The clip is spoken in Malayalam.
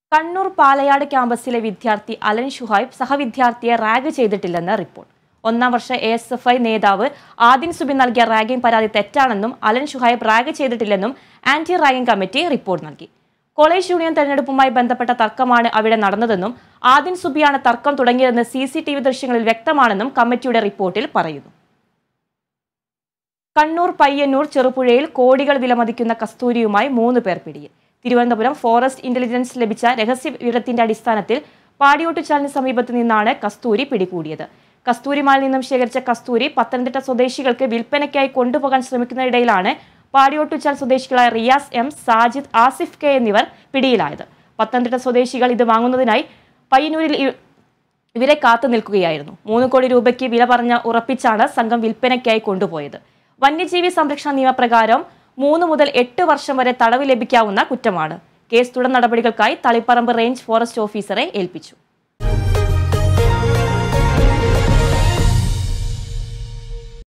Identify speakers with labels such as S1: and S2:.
S1: കണ്ണൂർ പാലയാട് ക്യാമ്പസിലെ വിദ്യാർത്ഥി അലൻ ഷുഹൈബ് സഹവിദ്യാർത്ഥിയെ റാഗ് ചെയ്തിട്ടില്ലെന്ന് റിപ്പോർട്ട് ഒന്നാം വർഷ എ എസ് എഫ് ഐ നേതാവ് ആദിൻ സുബി നൽകിയ റാഗിംഗ് പരാതി തെറ്റാണെന്നും അലൻ ഷുഹൈബ് റാഗ് ചെയ്തിട്ടില്ലെന്നും ആന്റി റാഗിംഗ് കമ്മിറ്റി റിപ്പോർട്ട് നൽകി കോളേജ് യൂണിയൻ തെരഞ്ഞെടുപ്പുമായി ബന്ധപ്പെട്ട തർക്കമാണ് അവിടെ നടന്നതെന്നും ആദിൻ സുബിയാണ് തർക്കം തുടങ്ങിയതെന്ന് സി സി ടി വി ദൃശ്യങ്ങളിൽ വ്യക്തമാണെന്നും കമ്മിറ്റിയുടെ റിപ്പോർട്ടിൽ പറയുന്നു കണ്ണൂർ പയ്യന്നൂർ ചെറുപുഴയിൽ കോടികൾ വിലമതിക്കുന്ന കസ്തൂരിയുമായി മൂന്ന് പേർ പിടിയിൽ തിരുവനന്തപുരം ഫോറസ്റ്റ് ഇന്റലിജൻസ് ലഭിച്ച രഹസ്യ വിവരത്തിന്റെ അടിസ്ഥാനത്തിൽ പാടിയോട്ടുചാലിന് സമീപത്ത് നിന്നാണ് കസ്തൂരി പിടികൂടിയത് കസ്തൂരിമാലിൽ നിന്നും ശേഖരിച്ച കസ്തൂരി പത്തനംതിട്ട സ്വദേശികൾക്ക് വിൽപ്പനയ്ക്കായി കൊണ്ടുപോകാൻ ശ്രമിക്കുന്നതിനിടയിലാണ് പാടിയോട്ടുചാൽ സ്വദേശികളായ റിയാസ് എം സാജിദ് ആസിഫ് കെ എന്നിവർ പിടിയിലായത് പത്തനംതിട്ട സ്വദേശികൾ ഇത് വാങ്ങുന്നതിനായി പയ്യന്നൂരിൽ ഇ- ഇവരെ കാത്തു നിൽക്കുകയായിരുന്നു മൂന്ന് കോടി രൂപയ്ക്ക് വില പറഞ്ഞ ഉറപ്പിച്ചാണ് സംഘം വിൽപ്പനയ്ക്കായി കൊണ്ടുപോയത് വന്യജീവി സംരക്ഷണ നിയമപ്രകാരം മൂന്ന് മുതൽ എട്ട് വർഷം വരെ തടവ് ലഭിക്കാവുന്ന കുറ്റമാണ് കേസ് തുടർ നടപടികൾക്കായി തളിപ്പറമ്പ് റേഞ്ച് ഫോറസ്റ്റ് ഓഫീസറെ ഏൽപ്പിച്ചു